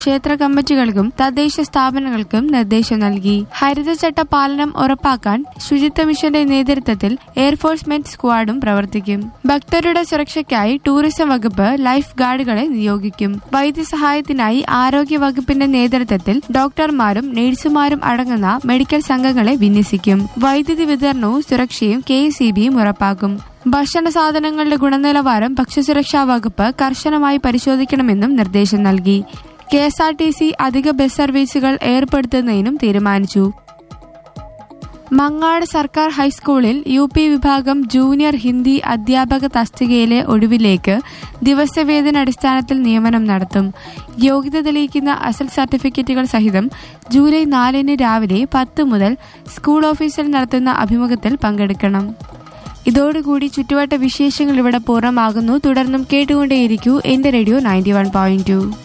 ക്ഷേത്ര കമ്മിറ്റികൾക്കും തദ്ദേശ സ്ഥാപനങ്ങൾക്കും നിർദ്ദേശം നൽകി ഹരിതചട്ട പാലനം ഉറപ്പാക്കാൻ ശുചിത്വ മിഷന്റെ നേതൃത്വത്തിൽ എയർഫോഴ്സ്മെന്റ് സ്ക്വാഡും പ്രവർത്തിക്കും ഭക്തരുടെ സുരക്ഷയ്ക്കായി ടൂറിസം വകുപ്പ് ലൈഫ് ഗാർഡുകളെ നിയോഗിക്കും വൈദ്യസഹായത്തിനായി ആരോഗ്യ വകുപ്പിന്റെ നേതൃത്വത്തിൽ ഡോക്ടർമാരും നഴ്സുമാരും അടങ്ങുന്ന മെഡിക്കൽ സംഘങ്ങളെ വിന്യസിക്കും വൈദ്യുതി വിതരണവും സുരക്ഷയും കെ ഉറപ്പാക്കും ഭക്ഷണ സാധനങ്ങളുടെ ഗുണനിലവാരം ഭക്ഷ്യസുരക്ഷാ വകുപ്പ് കർശനമായി പരിശോധിക്കണമെന്നും നിർദ്ദേശം നൽകി K S R T C അധിക ബസ് സർവീസുകൾ ഏർപ്പെടുത്തുന്നതിനും തീരുമാനിച്ചു മങ്ങാട് സർക്കാർ ഹൈസ്കൂളിൽ യു പി വിഭാഗം ജൂനിയർ ഹിന്ദി അധ്യാപക തസ്തികയിലെ ഒഴിവിലേക്ക് ദിവസവേതന അടിസ്ഥാനത്തിൽ നിയമനം നടത്തും യോഗ്യത തെളിയിക്കുന്ന അസൽ സർട്ടിഫിക്കറ്റുകൾ സഹിതം ജൂലൈ നാലിന് രാവിലെ പത്ത് മുതൽ സ്കൂൾ ഓഫീസിൽ നടത്തുന്ന അഭിമുഖത്തിൽ പങ്കെടുക്കണം ഇതോടുകൂടി ചുറ്റുവട്ട വിശേഷങ്ങൾ ഇവിടെ പൂർണ്ണമാകുന്നു തുടർന്നും കേട്ടുകൊണ്ടേയിരിക്കൂ എന്റെ radio ninety one point to